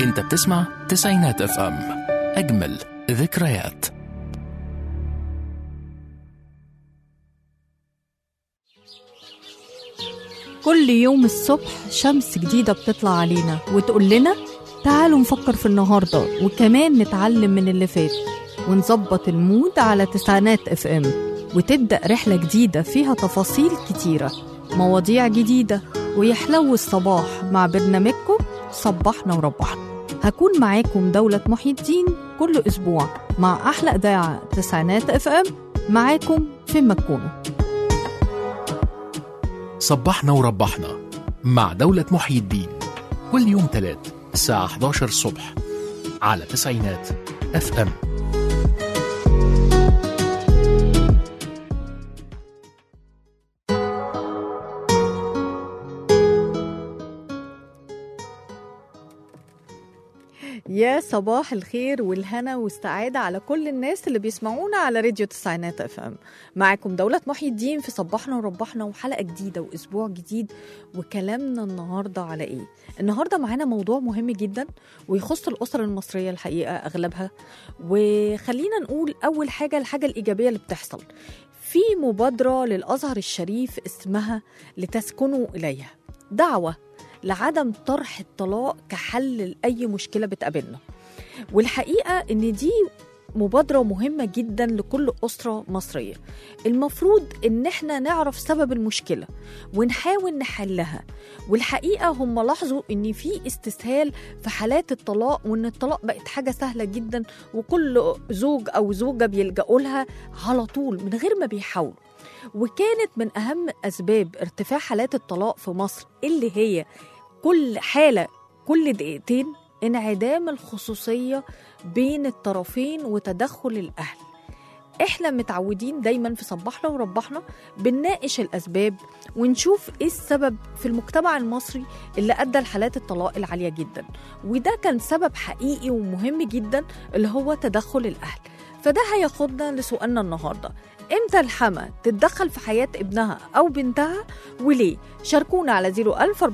انت بتسمع تسعينات اف ام اجمل ذكريات كل يوم الصبح شمس جديدة بتطلع علينا وتقول لنا تعالوا نفكر في النهاردة وكمان نتعلم من اللي فات ونظبط المود على تسعينات اف ام وتبدأ رحلة جديدة فيها تفاصيل كتيرة مواضيع جديدة ويحلو الصباح مع برنامجكم صبحنا وربحنا هكون معاكم دولة محي الدين كل أسبوع مع أحلى إذاعة تسعينات اف ام معاكم فين ما تكونوا صبحنا وربحنا مع دولة محيي الدين كل يوم تلات الساعة 11 الصبح على تسعينات اف ام يا صباح الخير والهنا والسعادة على كل الناس اللي بيسمعونا على راديو تسعينات اف ام معاكم دولة محي الدين في صبحنا وربحنا وحلقة جديدة وأسبوع جديد وكلامنا النهاردة على إيه؟ النهاردة معانا موضوع مهم جدا ويخص الأسر المصرية الحقيقة أغلبها وخلينا نقول أول حاجة الحاجة الإيجابية اللي بتحصل في مبادرة للأزهر الشريف اسمها لتسكنوا إليها دعوة لعدم طرح الطلاق كحل لأي مشكلة بتقابلنا والحقيقة إن دي مبادرة مهمة جدا لكل أسرة مصرية المفروض إن احنا نعرف سبب المشكلة ونحاول نحلها والحقيقة هم لاحظوا إن في استسهال في حالات الطلاق وإن الطلاق بقت حاجة سهلة جدا وكل زوج أو زوجة بيلجأوا لها على طول من غير ما بيحاولوا وكانت من أهم أسباب ارتفاع حالات الطلاق في مصر اللي هي كل حالة كل دقيقتين انعدام الخصوصية بين الطرفين وتدخل الأهل احنا متعودين دايما في صباحنا وربحنا بنناقش الاسباب ونشوف ايه السبب في المجتمع المصري اللي ادى لحالات الطلاق العاليه جدا وده كان سبب حقيقي ومهم جدا اللي هو تدخل الاهل فده هياخدنا لسؤالنا النهارده امتى الحما تتدخل في حياة ابنها أو بنتها وليه؟ شاركونا على 01000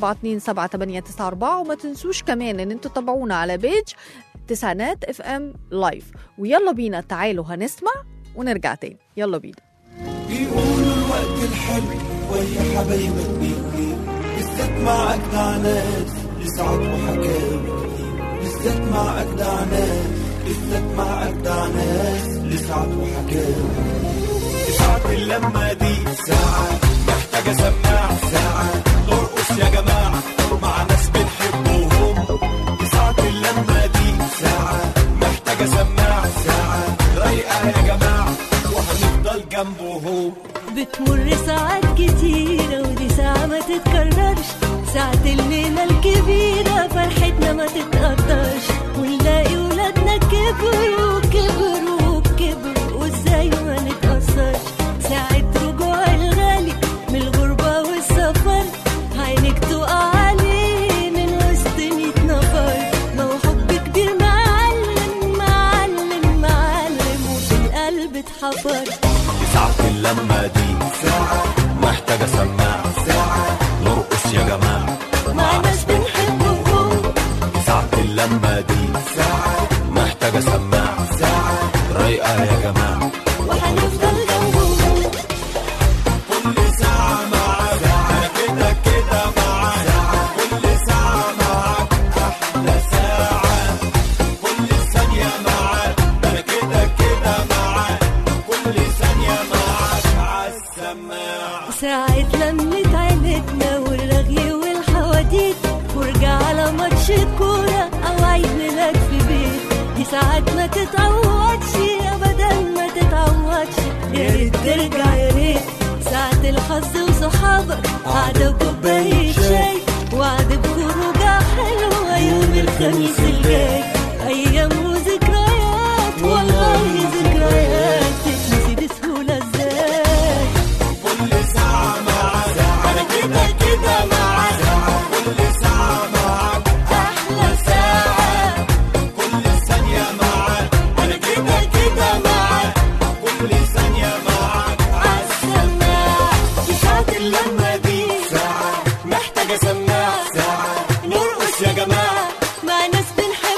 427 وما تنسوش كمان ان انتوا تتابعونا على بيج تسعينات اف ام لايف ويلا بينا تعالوا هنسمع ونرجع تاني يلا بينا بيقولوا الوقت الحلو ويا حبايبك بيجي بالذات مع أجدع ناس لسعد وحكاوي كتير بالذات مع أجدع ناس بالذات مع أجدع ناس لسعد وحكاوي ساعة اللمة دي ساعة محتاجة سماع ساعة ارقص يا جماعة مع ناس بنحبهم ساعة اللمة دي ساعة محتاجة سماع ساعة رايقة يا جماعة وهنفضل جنبهم بتمر ساعات كتيرة ودي ساعة ما تتكررش ساعة الليلة الكبيرة فرحتنا ما تتقدرش ونلاقي ولادنا كبروا كبروا كبروا وازاي ما نتأثرش ساعة رجوع الغالي من الغربة والسفر عينك تقع عليه من وسط ميت نفر ما هو حب كبير معلم معلم معلم وفي القلب اتحفر ساعة اللمة دي ساعة محتاجة سماع ساعة نرقص يا جماعة مع ناس بنحبهم ساعة اللمة دي ساعة محتاجة سماع ساعة رايقة يا جماعة وهنفضل جنبهم كل ساعة معاك ساعة كده كده معاك كل ساعة معاك أحلى ساعة كل ثانية معاك أنا كده كده معاك كل ثانية معاك عالسماعة ساعة لمة عيلتنا والرغي والحواديت فرجة على ماتش كورة أو عيد ميلاد في بيت دي ساعات ما تتعوضش أبدا ما تتعوضش يا ريت ترجع يا ريت ساعة الحظ وصحابك قعدة وكوباية شاي وعد بخروجة حلوة يوم الخميس الجاي أيام وذكريات والله ذكريات تتنسي بسهولة ازاي كل ساعة معاك أنا كده كده معاك كل ساعة معاك أحلى ساعة كل ثانية معاك أنا كده كده معاك كل ثانية معاك عالسماع دي ساعة اللمة دي ساعة محتاجة سماع ساعة نرقص يا جماعة مع ناس بنحبهم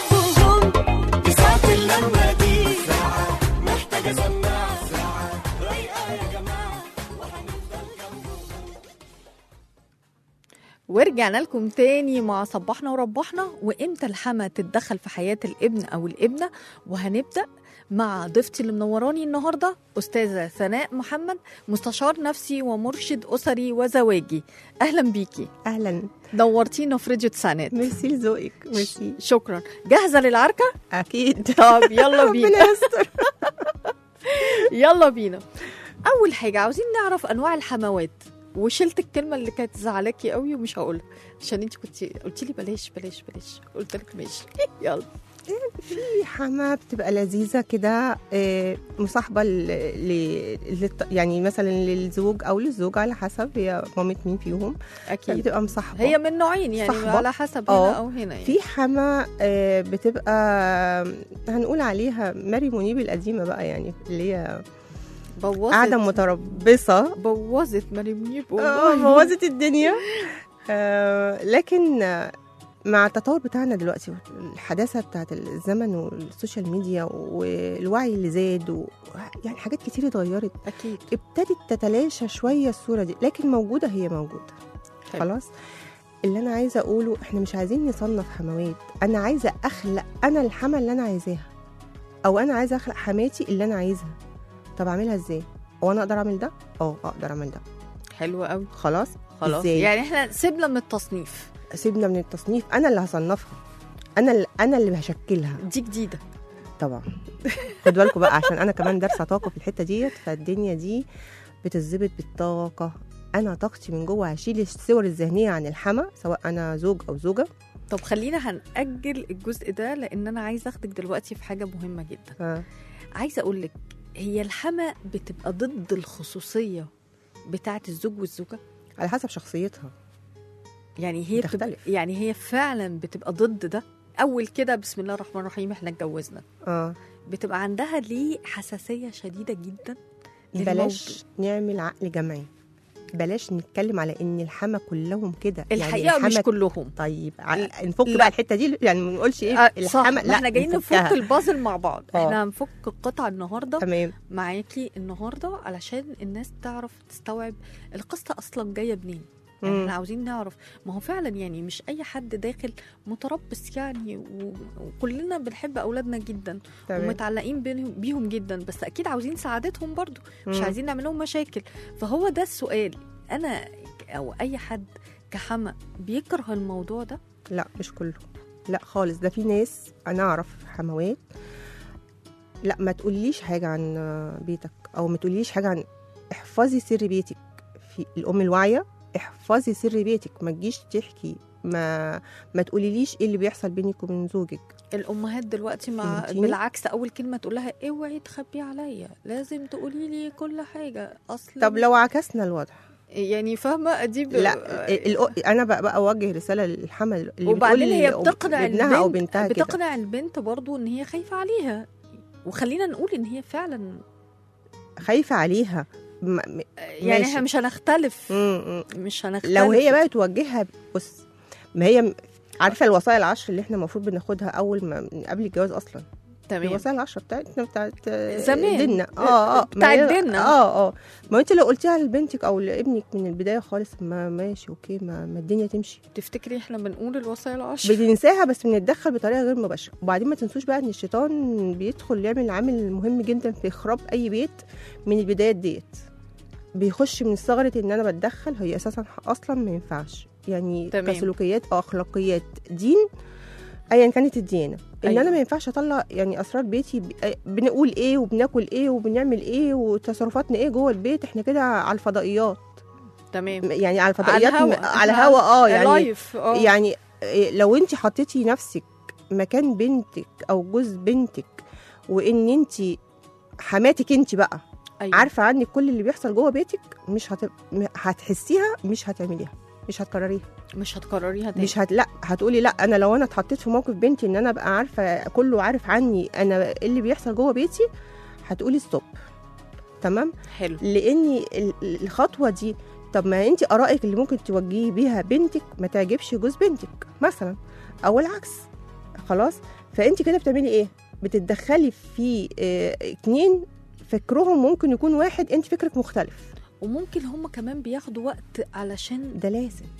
ورجعنا لكم تاني مع صبحنا وربحنا وامتى الحما تتدخل في حياة الابن أو الابنة وهنبدأ مع ضيفتي اللي منوراني النهارده أستاذة ثناء محمد مستشار نفسي ومرشد أسري وزواجي أهلا بيكي اهلا نورتينا في راديو تسعينات ميرسي لذوقك ميرسي شكرا جاهزة للعركة؟ اكيد طب يلا بينا ربنا يستر يلا بينا اول حاجه عاوزين نعرف انواع الحموات وشلت الكلمه اللي كانت زعلاكي قوي ومش هقولها عشان انت كنت قلت لي بلاش بلاش بلاش قلت لك ماشي يلا في حما بتبقى لذيذه كده آه، مصاحبه ل... ل... للط- يعني مثلا للزوج او للزوج على حسب هي مامة مين فيهم اكيد بتبقى مصاحبه هي من نوعين يعني صحبة. على حسب هنا آه. او هنا يعني في حما آه، بتبقى هنقول عليها ماري منيب القديمه بقى يعني اللي هي بوظت قاعده متربصه بوظت مريم منيب آه، والله بوظت الدنيا آه، لكن آه، مع التطور بتاعنا دلوقتي الحداثه بتاعت الزمن والسوشيال ميديا والوعي اللي زاد و... يعني حاجات كتير اتغيرت اكيد ابتدت تتلاشى شويه الصوره دي لكن موجوده هي موجوده حلو. خلاص اللي انا عايزه اقوله احنا مش عايزين نصنف حموات انا عايزه اخلق انا الحما اللي انا عايزاها او انا عايزه اخلق حماتي اللي انا عايزها طب اعملها ازاي هو انا اقدر اعمل ده اه اقدر اعمل ده حلو قوي خلاص خلاص إزاي؟ يعني احنا سيبنا من التصنيف سيبنا من التصنيف انا اللي هصنفها انا اللي انا اللي هشكلها دي جديده طبعا خد بالكم بقى عشان انا كمان دارسه طاقه في الحته ديت فالدنيا دي بتتظبط بالطاقه انا طاقتي من جوه هشيل الصور الذهنيه عن الحما سواء انا زوج او زوجه طب خلينا هنأجل الجزء ده لان انا عايزه اخدك دلوقتي في حاجه مهمه جدا ف- عايزه اقول لك هي الحما بتبقى ضد الخصوصيه بتاعه الزوج والزوجه على حسب شخصيتها يعني هي بتبقى بتختلف. يعني هي فعلا بتبقى ضد ده اول كده بسم الله الرحمن الرحيم احنا اتجوزنا اه بتبقى عندها ليه حساسيه شديده جدا بلاش نعمل عقل جمعي بلاش نتكلم على ان الحما كلهم كده الحقيقه مش الحما- كلهم طيب ع- نفك لا. بقى الحته دي يعني ما نقولش ايه آه صح الحما ما احنا جايين نفك نفكها. البازل مع بعض آه. احنا هنفك القطعه النهارده تمام معاكي النهارده علشان الناس تعرف تستوعب القصه اصلا جايه منين يعني مم. احنا عاوزين نعرف ما هو فعلا يعني مش اي حد داخل متربص يعني و- وكلنا بنحب اولادنا جدا تمام ومتعلقين بينهم- بيهم جدا بس اكيد عاوزين سعادتهم برضو مش مم. عايزين نعمل لهم مشاكل فهو ده السؤال انا او اي حد كحما بيكره الموضوع ده لا مش كله لا خالص ده في ناس انا اعرف حموات لا ما تقوليش حاجه عن بيتك او ما تقوليش حاجه عن احفظي سر بيتك في الام الواعيه احفظي سر بيتك ما تجيش تحكي ما ما تقوليليش ايه اللي بيحصل بينك وبين زوجك الامهات دلوقتي مع فهمتيني؟ بالعكس اول كلمه تقول لها اوعي تخبي عليا لازم تقولي لي كل حاجه اصل طب لو عكسنا الوضع يعني فاهمه دي ب... لا الأ- انا بقى, بقى اوجه رساله للحمل اللي وبعدين بتقول هي لأب- بتقنع لابنها او البنت بنتها كده بتقنع البنت برضو ان هي خايفه عليها وخلينا نقول ان هي فعلا خايفه عليها م- م- يعني ماشي. احنا مش هنختلف م- م- مش هنختلف لو هي بقى توجهها بص ما هي م- عارفه الوصايا العشر اللي احنا المفروض بناخدها اول ما من قبل الجواز اصلا تمام الوصايا العشر بتاعتنا بتاعت آه، زمان. ديننا اه اه ما بتاعت هي- ديننا. اه اه ما انت لو قلتيها لبنتك او لابنك من البدايه خالص ما ماشي اوكي ما, ما الدنيا تمشي تفتكري احنا بنقول الوصايا العشر بننساها بس بنتدخل بطريقه غير مباشره وبعدين ما تنسوش بقى ان الشيطان بيدخل يعمل عامل مهم جدا في اخراب اي بيت من البدايات ديت بيخش من ثغره ان انا بتدخل هي اساسا اصلا ما ينفعش يعني تمام. كسلوكيات او اخلاقيات دين ايا كانت الديانه ان أيوة. انا ما ينفعش اطلع يعني اسرار بيتي ب- بنقول ايه وبناكل ايه وبنعمل ايه وتصرفاتنا ايه جوه البيت احنا كده على الفضائيات تمام يعني على الفضائيات الهوا. م- على إحنا هوا اه يعني لايف اه يعني إيه، لو انت حطيتي نفسك مكان بنتك او جوز بنتك وان انت حماتك انت بقى أيوة. عارفه عنك كل اللي بيحصل جوه بيتك مش هت... م- هتحسيها مش هتعمليها مش هتكرريها مش هتكرريها تاني مش هت... لا هتقولي لا انا لو انا اتحطيت في موقف بنتي ان انا ابقى عارفه كله عارف عني انا ايه اللي بيحصل جوه بيتي هتقولي ستوب تمام حلو لان ال- ال- الخطوه دي طب ما انت ارائك اللي ممكن توجهي بيها بنتك ما تعجبش جوز بنتك مثلا او العكس خلاص فانت كده بتعملي ايه بتتدخلي في اه اتنين فكرهم ممكن يكون واحد انت فكرك مختلف وممكن هم كمان بياخدوا وقت علشان ده لازم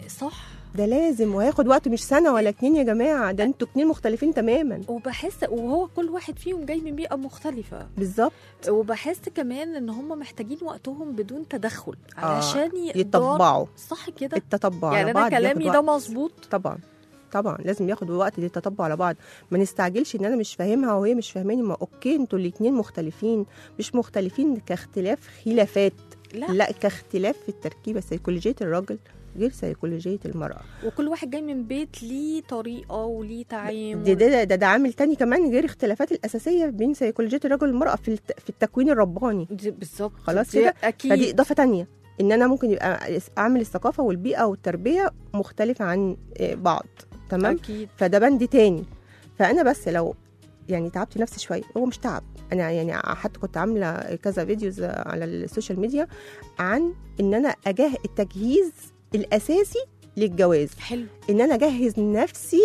صح ده لازم وهياخد وقت مش سنه ولا اتنين يا جماعه ده انتوا اتنين مختلفين تماما وبحس وهو كل واحد فيهم جاي من بيئه مختلفه بالظبط وبحس كمان ان هم محتاجين وقتهم بدون تدخل آه، علشان يقدروا يتطبعوا صح كده التطبع يعني على انا بعض كلامي ياخد ده وقت. مظبوط طبعا طبعا لازم ياخد وقت للتطبع على بعض ما نستعجلش ان انا مش فاهمها وهي مش فاهماني ما اوكي انتوا الاتنين مختلفين مش مختلفين كاختلاف خلافات لا, لا كاختلاف في التركيبه سيكولوجيه الراجل غير سيكولوجيه المراه وكل واحد جاي من بيت ليه طريقه وليه تعامل ده ده, ده, ده عامل تاني كمان غير اختلافات الاساسيه بين سيكولوجيه الرجل والمراه في الت- في التكوين الرباني دي- بالظبط خلاص دي كده؟ اكيد فدي اضافه تانية ان انا ممكن يبقى اعمل الثقافه والبيئه والتربيه مختلفه عن آه، بعض تمام اكيد فده بند تاني فانا بس لو يعني تعبت نفسي شويه هو مش تعب انا يعني حتى كنت عامله كذا فيديوز على السوشيال ميديا عن ان انا اجاه التجهيز الاساسي للجواز حلو ان انا اجهز نفسي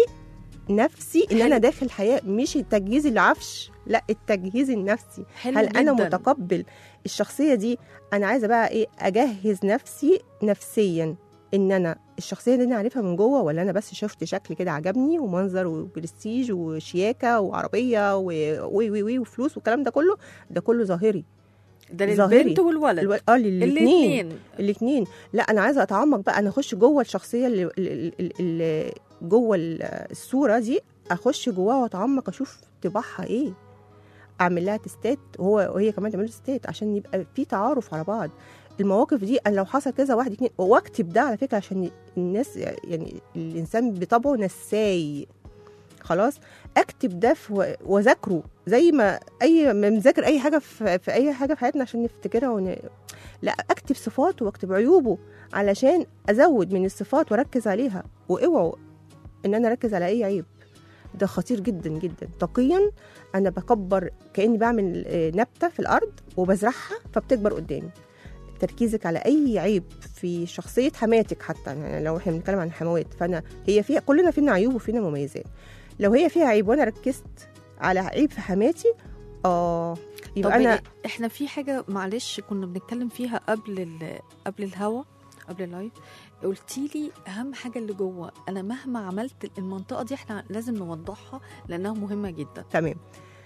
نفسي ان حلو. انا داخل حياه مش التجهيز العفش لا التجهيز النفسي حلو هل انا جداً. متقبل الشخصيه دي انا عايزه بقى ايه اجهز نفسي نفسيا ان انا الشخصيه دي انا عارفها من جوه ولا انا بس شفت شكل كده عجبني ومنظر وبرستيج وشياكه وعربيه و- وي وي وي وفلوس والكلام ده كله ده كله ظاهري ده ظاهري. للبنت والولد الو... اه الاثنين الاثنين الاثنين لا انا عايزه اتعمق بقى انا اخش جوه الشخصيه اللي, اللي, اللي جوه ال- الصوره دي اخش جواها واتعمق اشوف طباعها ايه اعمل لها تستات وهو وهي كمان تعمل له تستات عشان يبقى في تعارف على بعض المواقف دي انا لو حصل كذا واحد اتنين واكتب ده على فكره عشان الناس يعني الانسان بطبعه نساي خلاص اكتب ده في- واذاكره زي ما اي ما بنذاكر اي حاجه في, في اي حاجه في حياتنا عشان نفتكرها ون... لا اكتب صفاته واكتب عيوبه علشان ازود من الصفات واركز عليها واوعوا ان انا اركز على اي عيب ده خطير جدا جدا تقيا انا بكبر كاني بعمل آه، نبته في الارض وبزرعها فبتكبر قدامي تركيزك على اي عيب في شخصيه حماتك حتى يعني لو احنا بنتكلم عن حموات فانا هي فيها كلنا فينا عيوب وفينا مميزات لو هي فيها عيب وانا ركزت على عيب في حماتي اه طب يبقى انا إيه؟ احنا في حاجه معلش كنا بنتكلم فيها قبل ال... قبل الهوا قبل اللايف قلتي لي اهم حاجه اللي جوه انا مهما عملت المنطقه دي احنا لازم نوضحها لانها مهمه جدا تمام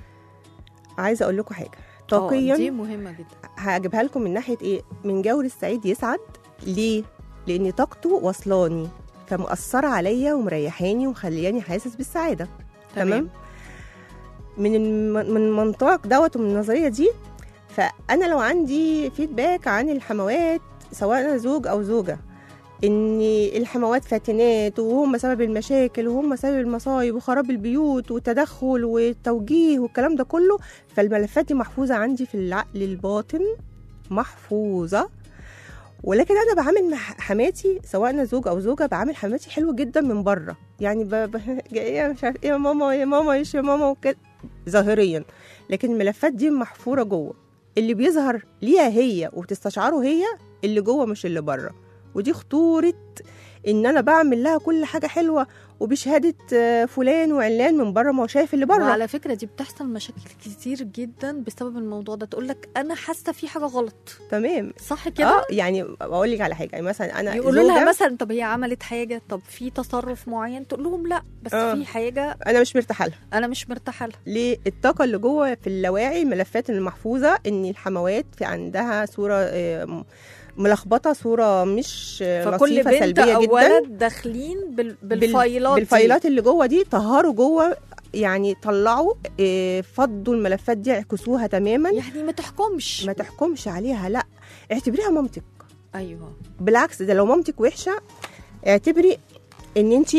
عايزه اقول لكم حاجه آه، دي طاقيا مهمه جدا هجيبها لكم من ناحيه ايه من جور السعيد يسعد ليه لان طاقته وصلاني فمأثرة عليا ومريحاني ومخلياني حاسس بالسعاده تمام من الم- من المنطق دوت ومن النظريه دي فانا لو عندي فيدباك عن الحموات سواء أنا زوج او زوجه ان الحموات فاتنات وهم سبب المشاكل وهم سبب المصايب وخراب البيوت والتدخل والتوجيه والكلام ده كله فالملفات دي محفوظه عندي في العقل الباطن محفوظه ولكن انا بعامل مع حماتي سواء انا زوج او زوجه بعامل حماتي حلو جدا من بره يعني ب... ب... جايه مش عارف ايه يا ماما يا ماما ايش يا ماما وكده ظاهريا لكن الملفات دي محفوره جوه اللي بيظهر ليها هي وبتستشعره هي اللي جوه مش اللي بره ودي خطوره ان انا بعمل لها كل حاجه حلوه وبشهاده آه، فلان وعلان من بره ما هو شايف اللي بره وعلى فكره دي بتحصل مشاكل كتير جدا بسبب الموضوع ده تقول لك انا حاسه في حاجه غلط تمام صح كده اه يعني اقول لك على حاجه يعني مثلا انا يقولوا لها زوجة، مثلا طب هي عملت حاجه طب في تصرف معين تقول لهم لا بس آه. في حاجه انا مش مرتاحه لها انا مش مرتاحه لها ليه الطاقه اللي جوه في اللاواعي الملفات المحفوظه ان الحموات في عندها صوره آه، م- ملخبطه صوره مش آه، فكل لطيفه بنت سلبيه او جدا ولد داخلين بال... بال- بالفايلات دي. بالفايلات اللي جوه دي طهروا جوه يعني طلعوا آه، فضوا الملفات دي اعكسوها تماما يعني ما تحكمش ما تحكمش عليها لا اعتبريها مامتك ايوه بالعكس ده لو مامتك وحشه اعتبري ان انت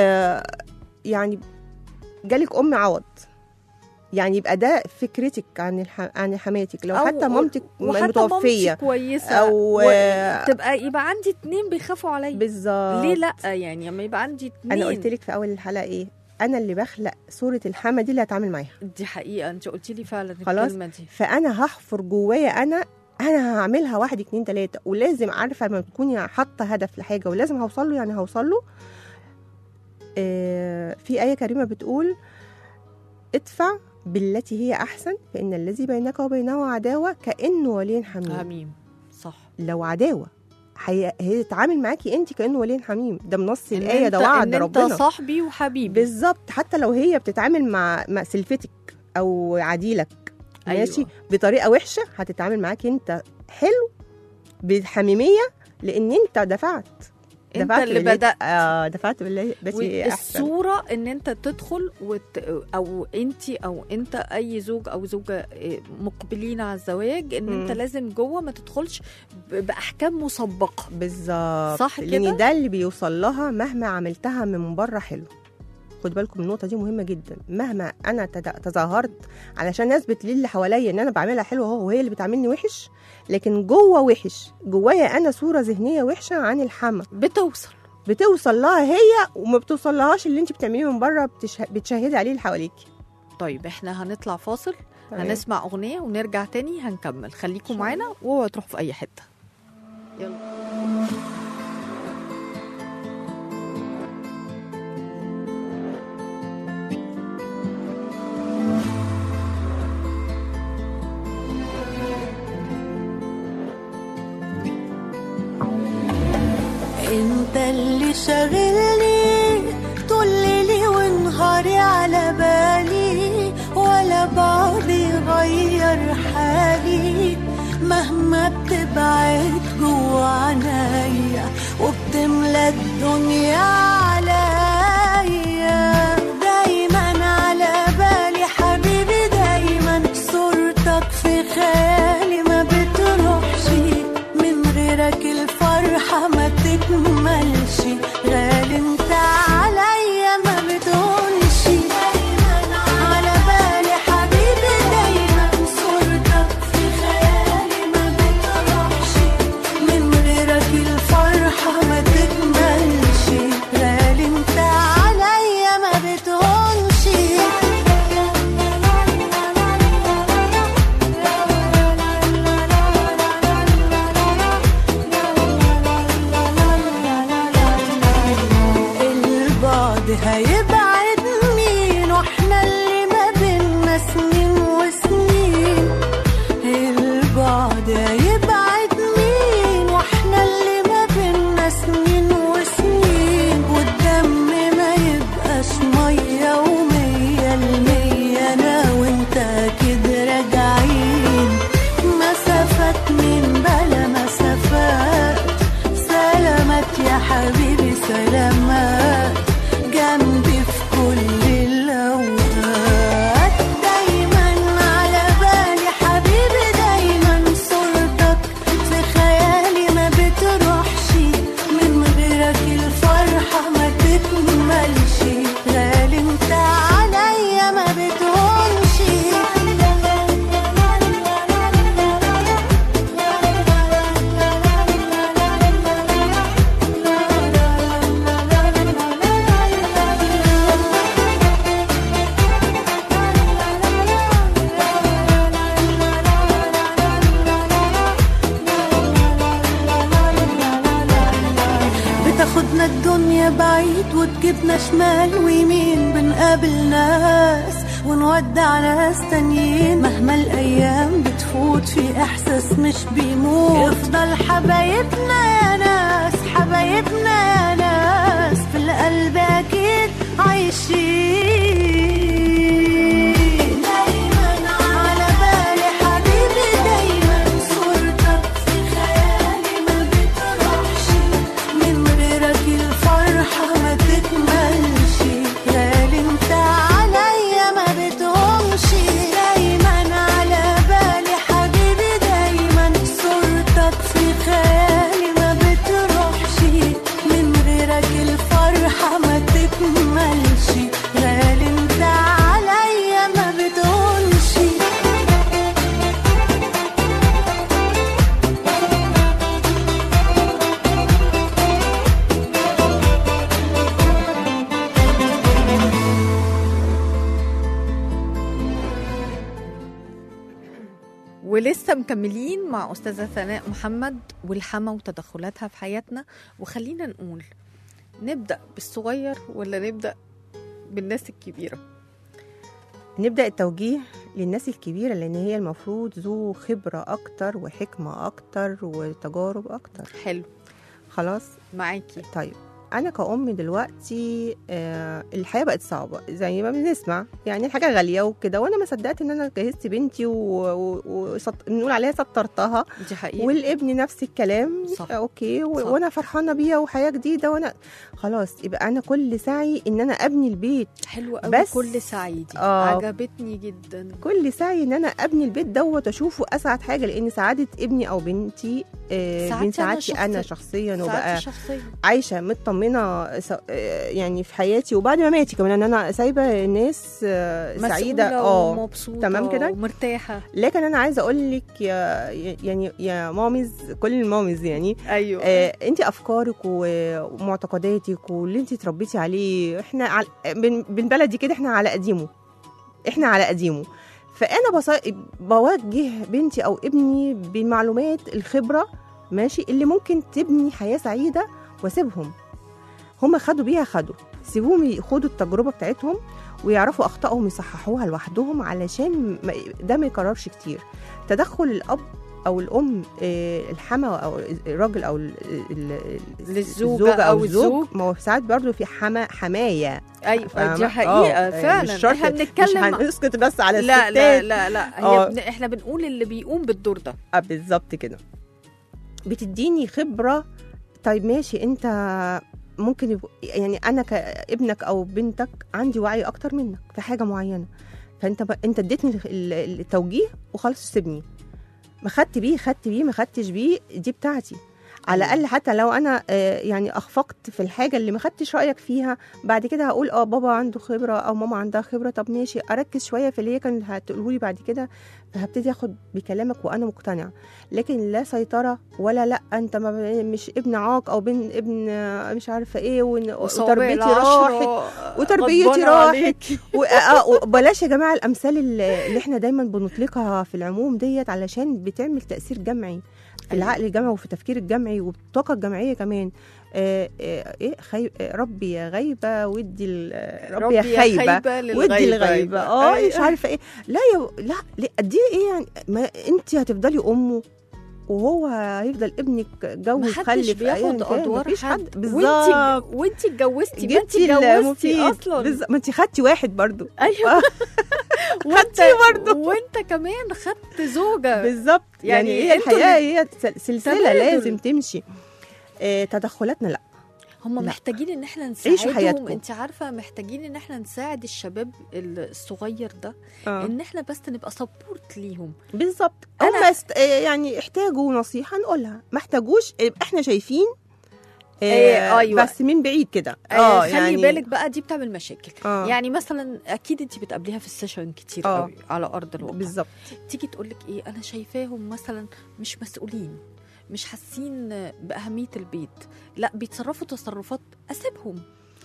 يعني جالك ام عوض يعني يبقى ده فكرتك عن الح... عن حماتك لو أو- حتى مامتك وحتى متوفيه مامتي كويسه او و- تبقى يبقى عندي اتنين بيخافوا عليا بالظبط ليه لا يعني لما يبقى عندي اتنين انا قلت لك في اول الحلقه ايه انا اللي بخلق صوره الحما دي اللي هتعامل معاها دي حقيقه انت قلتي لي فعلا خلاص. الكلمه دي فانا هحفر جوايا انا انا هعملها واحد اتنين تلاته ولازم عارفه لما تكوني حاطه هدف لحاجه ولازم هوصل له يعني هوصل له آه في ايه كريمه بتقول ادفع بالتي هي احسن فان الذي بينك وبينه عداوه كانه ولي حميم حميم صح لو عداوه هي هي تتعامل معاكي انت كانه ولي حميم ده بنص إن الايه انت ده وعد ان انت ربنا صاحبي وحبيبي بالظبط حتى لو هي بتتعامل مع مع سلفتك او عديلك أيوة. ماشي بطريقه وحشه هتتعامل معاك انت حلو بحميميه لان انت دفعت انت دفعت اللي بالله- بدأت اه دفعت بالله بس احسن والصورة ان انت تدخل وت... او انت او انت اي زوج او زوجة إيه، مقبلين على الزواج ان انت مم. لازم جوه ما تدخلش ب... باحكام مسبقة بالظبط صح لان كده؟ ده اللي بيوصل لها مهما عملتها من بره حلو خد بالكم من النقطه دي مهمه جدا مهما انا تد- تظاهرت علشان اثبت للي حواليا ان انا بعملها حلو اهو وهي اللي بتعاملني وحش لكن جوه وحش جوايا انا صوره ذهنيه وحشه عن الحما بتوصل بتوصل لها هي وما بتوصل لهاش اللي انت بتعمليه من بره بتشه... بتشهدي عليه اللي حواليكي طيب احنا هنطلع فاصل تمام. هنسمع اغنية ونرجع تاني هنكمل خليكم معانا واوعوا تروحوا في اي حتة يلا انت اللي شاغلني طول ليلي ونهاري على بالي ولا بعضي غير حالي مهما بتبعد جوا عنايا وبتملى الدنيا عليا دايما على بالي حبيبي دايما صورتك في خيالي ما بتروحش من غيرك الفرحة ما تكملش غالي انت عليا ما بتقولش على بالي حبيبي دايما صورتك في خيالي ما بتروحش من غيرك الفرحة ما تكملش غالي انت عليا ما بتقولش البعد هيبعد مين واحنا اللي ما بينا سنين وسنين البعد هيبعد مين واحنا اللي ما بينا سنين وسنين والدم ما يبقاش مية ومية المية انا وانت كده راجعين مسافات من بلا مسافات سلامات يا حبيبي سلامات جنبي في كل الأوقات دايما على بالي حبيبي دايما صورتك في خيالي ما بتروحش من غيرك الفرحة ما تكملش غالي انت عليا ما بتهونش بتاخدنا الدنيا بعيد وتجيبنا شمال ويمين بنقابل ناس ونودع ناس تانيين مهما الايام بتفوت في احساس مش بيموت يفضل حبايبنا يا ناس حبايبنا يا ناس في القلب اكيد عايشين دايما على بالي حبيبي دايما صورتك في خيالي ما بتروحش من غيرك الفرحة ما تكملش غالي انت عليا ما بتقومش دايما على بالي حبيبي دايما صورتك في خيالي ما بتروحش من غيرك الفرحة ما تكملش غالي انت عليا ما بتقولش ولسه مكملين مع أستاذة ثناء محمد والحما وتدخلاتها في حياتنا وخلينا نقول نبدأ بالصغير ولا نبدأ بالناس الكبيرة نبدأ التوجيه للناس الكبيرة لأن هي المفروض ذو خبرة أكتر وحكمة أكتر وتجارب أكتر حلو خلاص معاكي طيب انا كأم دلوقتي آه الحياه بقت صعبه زي ما بنسمع يعني الحاجه غاليه وكده وانا ما صدقت ان انا جهزت بنتي ونقول عليها سطرتها دي حقيقة والابن نفس الكلام صح. آه، اوكي و... صح. وانا فرحانه بيها وحياه جديده وانا خلاص يبقى انا كل سعي ان انا ابني البيت حلوة قوي بس- كل سعيدي آه. عجبتني جدا كل سعي ان انا ابني البيت دوت اشوفه اسعد حاجه لان سعاده ابني او بنتي آه، سعادتي من أنا سعادتي انا شخصيا. شخصيا وبقى سعادتي شخصية عايشه مطمنه س- آه، يعني في حياتي وبعد ما ماتي كمان ان انا سايبه ناس آه، سعيده مسؤولة اه ومبسوطة تمام كده؟ ومرتاحة لكن انا عايزه اقول لك يا يعني يا ماميز كل الماميز يعني ايوه آه انت افكارك و- ومعتقداتك واللي انت اتربيتي عليه احنا على بن- بالبلدي كده احنا على قديمه احنا على قديمه فانا بص... بوجه بنتي او ابني بالمعلومات الخبره ماشي اللي ممكن تبني حياه سعيده واسيبهم هما خدوا بيها خدوا سيبوهم يخوضوا التجربه بتاعتهم ويعرفوا اخطائهم يصححوها لوحدهم علشان ما- ده ما يكررش كتير تدخل الاب او الام آه، الحما او الراجل او ال- ال- للزوجة الزوجة أو الزوج. ما هو ساعات برضه في حما حماية ايوه فاهمة؟ دي حقيقة آه، فعلا مش شرط احنا مش بنتكلم هنسكت بس على لا الستات لا لا لا هي آه. بن... احنا بنقول اللي بيقوم بالدور ده آه، بالظبط كده بتديني خبرة طيب ماشي انت ممكن يبقى يعني انا كابنك او بنتك عندي وعي اكتر منك في حاجة معينة فانت ب... انت اديتني ال- التوجيه وخلاص سيبني ما خدت بيه خدت بيه ما خدتش بيه دي بتاعتي على أيوة. الاقل حتى لو انا آه، يعني اخفقت في الحاجه اللي ما خدتش رايك فيها بعد كده هقول اه بابا عنده خبره او ماما عندها خبره طب ماشي اركز شويه في اللي هي كانت هتقوله لي بعد كده فهبتدي اخد بكلامك وانا مقتنعه لكن لا سيطره ولا لا انت ما مش ابن عاق او بن ابن آه، مش عارفه ايه ون- وصوابع وتربيتي العشرة راحت وتربيتي غضبانة راحت. عليك. و- آه، وبلاش يا جماعه الامثال اللي اللي احنا دايما بنطلقها في العموم ديت علشان بتعمل تاثير جمعي في أيوة. العقل الجمعي وفي التفكير الجمعي والطاقه الجمعيه كمان آه، آه، ايه خي... آه، ربي يا غيبه ودي ال- ربي يا خيبه ودي الغيبه اه أيوة. مش عارفه ايه لا يا لا ليه- دي ايه يعني ما انت هتفضلي امه وهو هيفضل ابنك جوز محدش خلف أياً بياخد كان، ادوار مفيش حد حد وانت بالظبط وانت اتجوزتي ما انت جبتي اتجوزتي المفيد اصلا بالظبط ما انت خدتي واحد برضو ايوه وانت خدتي برضه. وانت كمان خدت زوجه بالظبط يعني, يعني هي انتوا الحياه هي سل- سلسله تبادل. لازم تمشي آه تدخلاتنا لا هم لا. محتاجين ان احنا عيشوا نساعدهم حياتكم. انت عارفه محتاجين ان احنا نساعد الشباب الصغير ده آه. ان احنا بس نبقى سبورت ليهم بالظبط أنا- هم است... آه، يعني احتاجوا نصيحه نقولها ما احتاجوش يبقى احنا شايفين آه إيه، أيوة. بس من بعيد كده آه خلي يعني بالك بقى دي بتعمل مشاكل آه. يعني مثلا اكيد انت بتقابليها في السيشن كتير آه. قوي على ارض الواقع بالظبط تيجي تقول لك ايه انا شايفاهم مثلا مش مسؤولين مش حاسين باهميه البيت لا بيتصرفوا تصرفات اسيبهم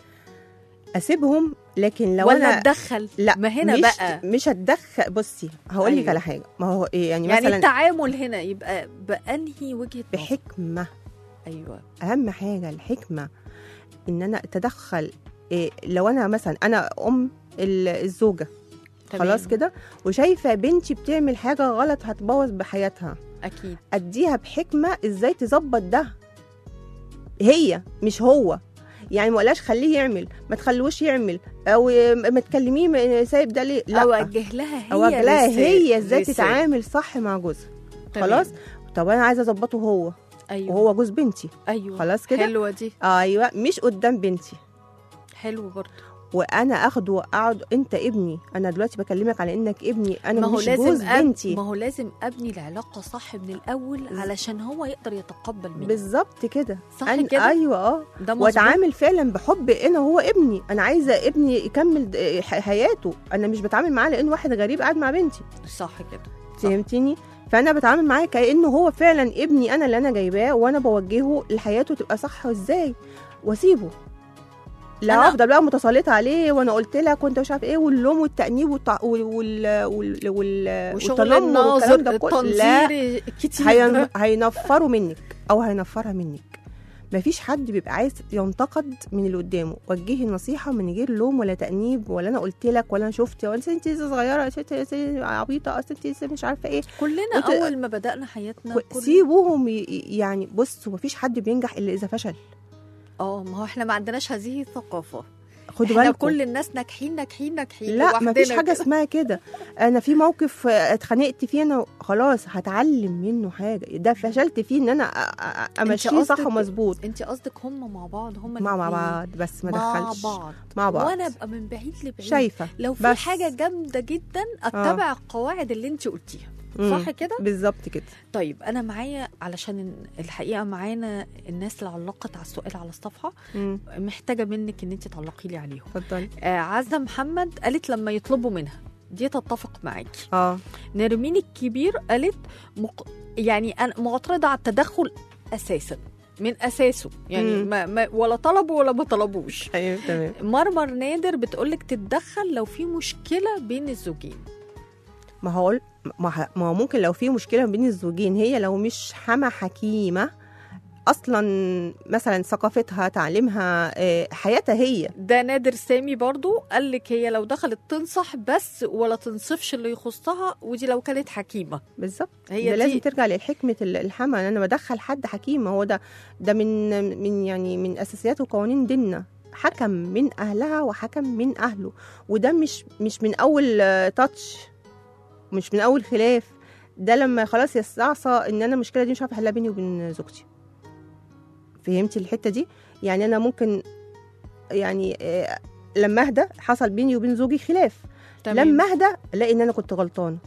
اسيبهم لكن لو ولا انا اتدخل لا ما هنا مش بقى مش هتدخل بصي هقول لك أيوة. على حاجه ما هو إيه يعني, يعني مثلا التعامل هنا يبقى بانهي وجهه نظر بحكمه ايوه اهم حاجه الحكمه ان انا اتدخل إيه لو انا مثلا انا ام ال- الزوجه تمام. خلاص كده وشايفه بنتي بتعمل حاجه غلط هتبوظ بحياتها اكيد اديها بحكمه ازاي تظبط ده هي مش هو يعني ما اقولهاش خليه يعمل ما تخلوش يعمل او ما تكلميه ما- سايب ده ليه لا اوجه لها هي اوجه لها رسالة- هي ازاي رسالة. تتعامل صح مع جوزها تمام. خلاص طب انا عايزه اظبطه هو ايوه وهو جوز بنتي ايوه خلاص كده حلوه دي ايوه مش قدام بنتي حلو برضه وانا اخده واقعد انت ابني انا دلوقتي بكلمك على انك ابني انا ما هو مش جوز لازم أب... بنتي ما هو لازم ابني العلاقه صح من الاول علشان هو يقدر يتقبل مني بالظبط كده صح أنا- كده؟ ايوه اه ده مظبوط واتعامل فعلا بحب انا هو ابني انا عايزه ابني يكمل د- ح- حياته انا مش بتعامل معاه لانه واحد غريب قاعد مع بنتي صح كده صح. فهمتيني فانا بتعامل معاه كانه هو فعلا ابني انا اللي انا جايباه وانا بوجهه لحياته تبقى صح وازاي واسيبه لا أنا- افضل بقى متسلطه عليه وانا قلت لك وانت مش عارف ايه واللوم والتانيب والتع... وال... وال... وال... وال... وشغل والتنمر الناظر والكلام ده كله لا التنظير كتير هين... ده. هينفروا منك او هينفرها منك مفيش حد بيبقى عايز ينتقد من اللي قدامه وجهي النصيحه من غير لوم ولا تانيب ولا انا قلت لك ولا انا شفت ولا انت انت لسه صغيره انت لسه عبيطه اصل انت لسه مش عارفه ايه كلنا وت- اول ما بدانا حياتنا و- كل... سيبوهم ي- يعني بص مفيش حد بينجح الا اذا فشل اه ما هو احنا ما عندناش هذه الثقافه خدوا احنا بالكم كل الناس ناجحين ناجحين ناجحين لا لوحدنا مفيش حاجه كده. اسمها كده انا في موقف آه، اتخانقت فيه انا خلاص هتعلم منه حاجه ده فشلت فيه ان انا أ- أ- امشيه صح قصدك- ومظبوط انت قصدك هم مع بعض هم مع مع الاتنين. بعض بس ما مع دخلش بعض مع بعض وانا ابقى من بعيد لبعيد شايفه لو في بس. حاجه جامده جدا اتبع القواعد اللي انت قلتيها مم. صح كده بالظبط كده طيب انا معايا علشان الحقيقه معانا الناس اللي علقت على السؤال على الصفحه مم. محتاجه منك ان انت تعلقي لي عليهم اتفضلي آه عزه محمد قالت لما يطلبوا منها دي تتفق معاكي اه نرمين الكبير قالت مق... يعني انا معترضه على التدخل اساسا من اساسه يعني مم. ما ما ولا طلبوا ولا ما طلبوش ايوه تمام مرمر نادر بتقولك تتدخل لو في مشكله بين الزوجين ما هقول ما ه- ما هو ممكن لو في مشكله بين الزوجين هي لو مش حما حكيمه اصلا مثلا ثقافتها تعليمها آه، حياتها هي ده نادر سامي برضو قال لك هي لو دخلت تنصح بس ولا تنصفش اللي يخصها ودي لو كانت حكيمه بالظبط هي ده دي لازم ترجع لحكمه ال- الحما انا بدخل حد حكيم هو ده ده من من يعني من اساسيات وقوانين ديننا حكم من اهلها وحكم من اهله وده مش مش من اول آه، تاتش مش من اول خلاف ده لما خلاص يستعصى ان انا المشكله دي مش عارفه احلها بيني وبين زوجتي فهمتي الحته دي يعني انا ممكن يعني آه، لما اهدى حصل بيني وبين زوجي خلاف تمام. لما اهدى الاقي ان انا كنت غلطانه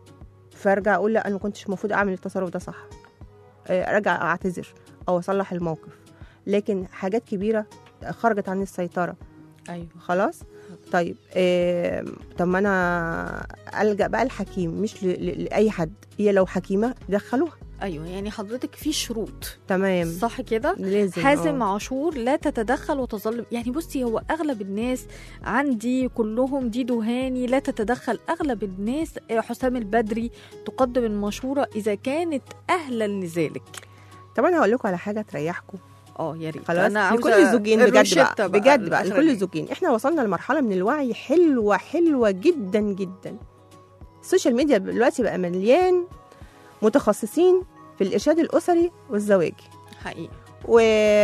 فارجع اقول لا انا ما كنتش المفروض اعمل التصرف ده صح آه، ارجع اعتذر او اصلح الموقف لكن حاجات كبيره خرجت عن السيطره ايوه خلاص طيب آه طب ما انا الجا بقى الحكيم مش ل- ل- لاي حد هي لو حكيمه دخلوها ايوه يعني حضرتك في شروط تمام صح كده لازم حازم آه. عاشور لا تتدخل وتظل يعني بصي هو اغلب الناس عندي كلهم دي دهاني لا تتدخل اغلب الناس آه، حسام البدري تقدم المشوره اذا كانت اهلا لذلك طب انا هقول لكم على حاجه تريحكم اه يا ريت خلاص انا لكل عاوزة الزوجين بجد الروشتة بقى بجد بقى الآخرة لكل دي. الزوجين احنا وصلنا لمرحله من الوعي حلوه حلوه جدا جدا السوشيال ميديا دلوقتي بقى مليان متخصصين في الارشاد الاسري والزواجي حقيقي و...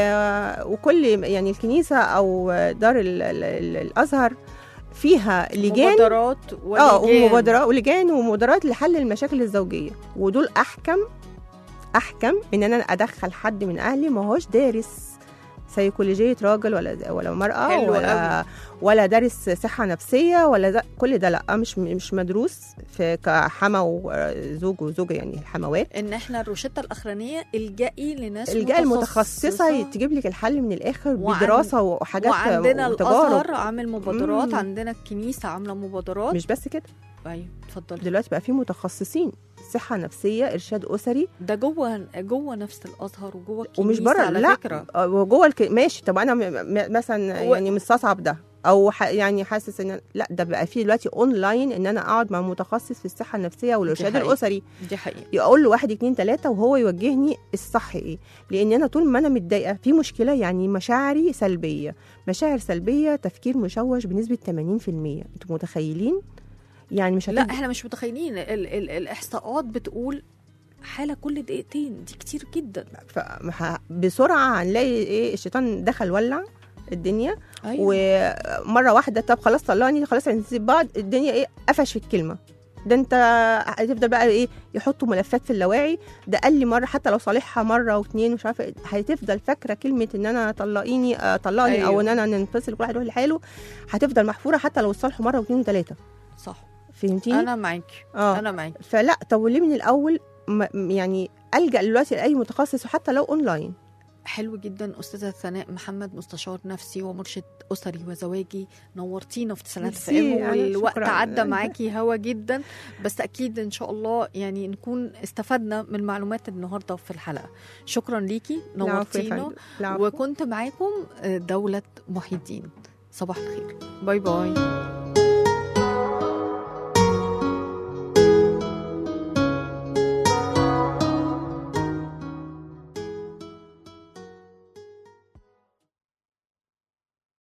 وكل يعني الكنيسه او دار ال... ال... ال... الازهر فيها لجان مبادرات اه ولجان. ومبادرات ولجان ومبادرات لحل المشاكل الزوجيه ودول احكم احكم من ان انا ادخل حد من اهلي ما هوش دارس سيكولوجيه راجل ولا ولا مراه حلو ولا ولا دارس صحه نفسيه ولا ده كل ده لا مش مش مدروس في كحما وزوج وزوجه يعني الحموات ان احنا الروشته الاخرانيه الجئي لناس الجهه المتخصصه تجيب لك الحل من الاخر وعن- بدراسه وحاجات وعندنا وتجارب الازهر عامل مبادرات مم. عندنا الكنيسه عامله مبادرات مش بس كده ايوه اتفضلي دلوقتي بقى في متخصصين صحه نفسيه ارشاد اسري ده جوه جوه نفس الازهر وجوه الكنيسه ومش بره على لا فكره آه، وجوه الك... ماشي طب انا م... م... مثلا هو- يعني مستصعب ده او ح... يعني حاسس ان لا ده بقى في دلوقتي اونلاين ان انا اقعد مع متخصص في الصحه النفسيه والارشاد حقيقة. الاسري دي حقيقه يقول له واحد اتنين تلاته وهو يوجهني الصح ايه لان انا طول ما انا متضايقه في مشكله يعني مشاعري سلبيه مشاعر سلبيه تفكير مشوش بنسبه 80% انتوا متخيلين يعني مش لا هتبقى- احنا مش متخيلين ال ال الاحصاءات بتقول حاله كل دقيقتين دي كتير جدا ف- بسرعه هنلاقي ايه الشيطان دخل ولع الدنيا ايوه ومره واحده طب خلاص طلقني خلاص هنسيب بعض الدنيا ايه قفش في الكلمه ده انت هتفضل بقى ايه يحطوا ملفات في اللاواعي ده قال لي مره حتى لو صالحها مره واتنين مش عارفه إيه، هتفضل فاكره كلمه ان انا طلقيني آه، طلقني أيوه. او أيوة. ان انا ننفصل كل واحد يروح لحاله هتفضل محفوره حتى لو اتصالحوا مره واثنين وثلاثه صح فهمتيني؟ انا معاكي اه انا معاكي فلا طب وليه من الاول م- يعني الجا دلوقتي لاي متخصص وحتى لو اونلاين حلو جدا استاذه ثناء محمد مستشار نفسي ومرشد اسري وزواجي نورتينا في تسعينات ميرسي، ام أنا والوقت شكراً. عدى معاكي هوا جدا بس اكيد ان شاء الله يعني نكون استفدنا من معلومات النهارده في الحلقه شكرا ليكي العفو يا نورتينا فندم. العفو. وكنت معاكم دولة محي الدين صباح الخير باي باي